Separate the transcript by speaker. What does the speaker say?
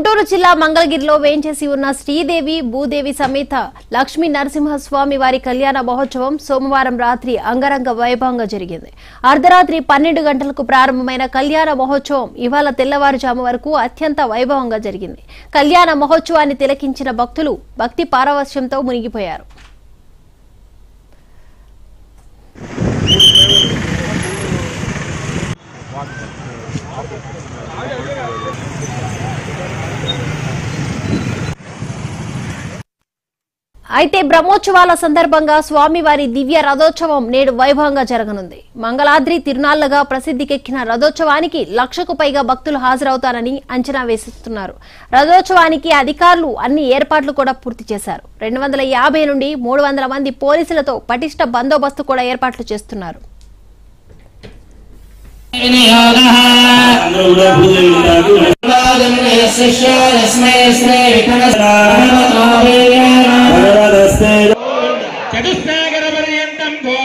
Speaker 1: గుంటూరు జిల్లా మంగళగిరిలో వేంచేసి ఉన్న శ్రీదేవి భూదేవి సమేత లక్ష్మీ నరసింహస్వామి వారి కళ్యాణ మహోత్సవం సోమవారం రాత్రి అంగరంగ వైభవంగా జరిగింది అర్ధరాత్రి పన్నెండు గంటలకు ప్రారంభమైన కళ్యాణ మహోత్సవం ఇవాళ తెల్లవారుజాము వరకు అత్యంత వైభవంగా జరిగింది కళ్యాణ మహోత్సవాన్ని తిలకించిన భక్తులు భక్తి పారవశ్యంతో మునిగిపోయారు అయితే బ్రహ్మోత్సవాల సందర్భంగా స్వామివారి దివ్య రథోత్సవం నేడు వైభవంగా జరగనుంది మంగళాద్రి తిరునాళ్లగా ప్రసిద్ధికెక్కిన రథోత్సవానికి లక్షకు పైగా భక్తులు హాజరవుతారని అంచనా వేసిస్తున్నారు రథోత్సవానికి అధికారులు అన్ని ఏర్పాట్లు కూడా పూర్తి చేశారు రెండు వందల యాభై నుండి మూడు వందల మంది పోలీసులతో పటిష్ట బందోబస్తు కూడా ఏర్పాట్లు చేస్తున్నారు
Speaker 2: చతుస్సాగరపర్యంతం భో